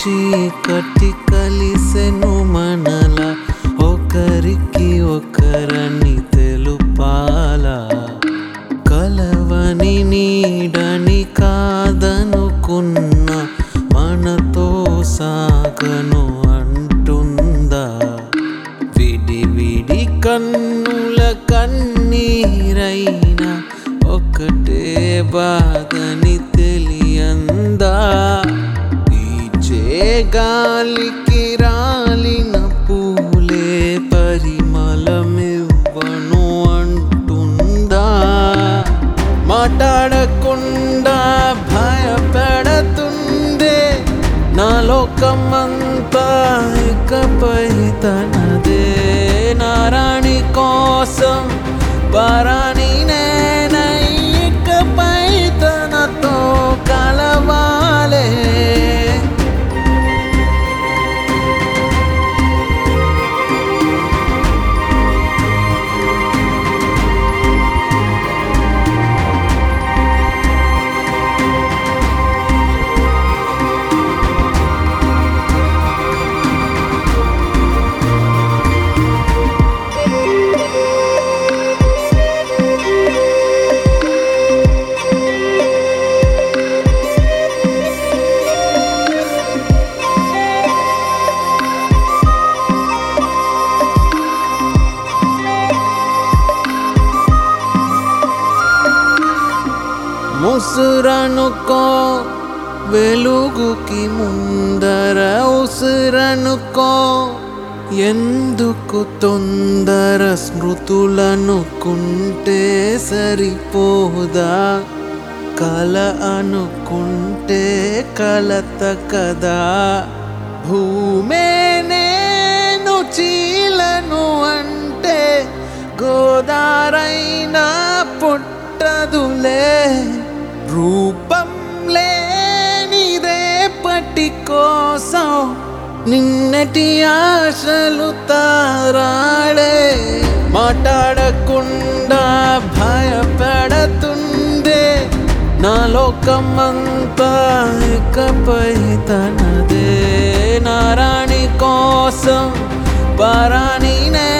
చీకటి కలిసెను మనల ఒకరికి ఒకరని తెలుపాలా కలవని నీడని కాదనుకున్న మనతో సాగను అంటుందా విడి విడి కన్నుల కన్నీరైనా ఒకటే బాధని తెలియందా పీచే గాలికి రాలిన పూలే పరిమళమివ్వను అంటుందా మాట్లాడకుండా భయపెడుతుందే నా లోకమంతా ఇకపై తనదే నారాణి కోసం పరాణి నేనై ఇకపై తనతో కలవాలే ముసురనుకో వెలుగుకి ముందర ఉసురనుకో ఎందుకు తొందర స్మృతులనుకుంటే సరిపోదా కల అనుకుంటే కలత కదా భూమే నేను చీలను అంటే గోదారైనా పుట్టదులే రూపం లేనిదే పట్టి కోసం నిన్నటి ఆశలు తారాడే మాట్లాడకుండా భయపెడుతుందే నా లోకమంతా ఇకపై తనదే నారాణి కోసం పరాణి నే